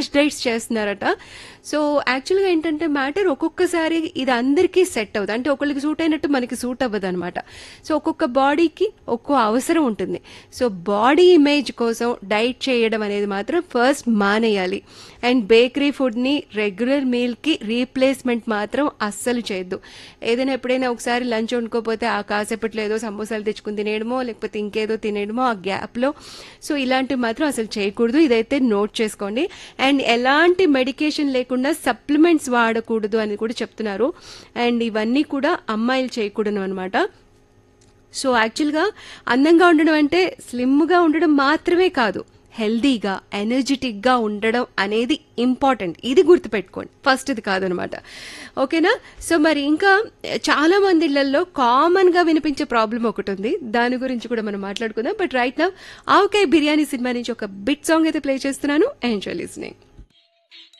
crash diets చేస్తున్నారట so యాక్చువల్గా ఏంటంటే మ్యాటర్ ఒక్కొక్కసారి ఇది అందరికీ సెట్ అవుతుంది అంటే ఒకళ్ళకి సూట్ అయినట్టు మనకి సూట్ అవ్వదు అనమాట సో ఒక్కొక్క బాడీకి ఒక్కో అవసరం ఉంటుంది సో బాడీ ఇమేజ్ కోసం డైట్ చేయడం అనేది మాత్రం ఫస్ట్ మానేయాలి అండ్ బేకరీ ఫుడ్ని రెగ్యులర్ మీల్కి రీప్లేస్మెంట్ మాత్రం అస్సలు చేయొద్దు ఏదైనా ఎప్పుడైనా ఒకసారి లంచ్ వండుకోపోతే ఆ కాసేపట్లో ఏదో సమోసాలు తెచ్చుకుని తినేయడమో లేకపోతే ఇంకేదో తినేయడమో ఆ గ్యాప్లో సో ఇలాంటివి మాత్రం అసలు చేయకూడదు ఇదైతే నోట్ చేసుకోండి అండ్ ఎలాంటి మెడికేషన్ లేకుండా సప్లిమెంట్స్ వాడకూడదు అని కూడా చెప్తున్నారు అండ్ ఇవన్నీ కూడా అమ్మాయిలు చేయకూడదు అనమాట సో యాక్చువల్గా అందంగా ఉండడం అంటే స్లిమ్గా ఉండడం మాత్రమే కాదు హెల్దీగా ఎనర్జెటిక్గా ఉండడం అనేది ఇంపార్టెంట్ ఇది గుర్తుపెట్టుకోండి ఫస్ట్ ఇది కాదనమాట ఓకేనా సో మరి ఇంకా చాలా మంది ఇళ్లలో కామన్గా వినిపించే ప్రాబ్లం ఒకటి ఉంది దాని గురించి కూడా మనం మాట్లాడుకుందాం బట్ రైట్ నా ఆవకాయ బిర్యానీ సినిమా నుంచి ఒక బిట్ సాంగ్ అయితే ప్లే చేస్తున్నాను ఎంజాయ్ లిస్నింగ్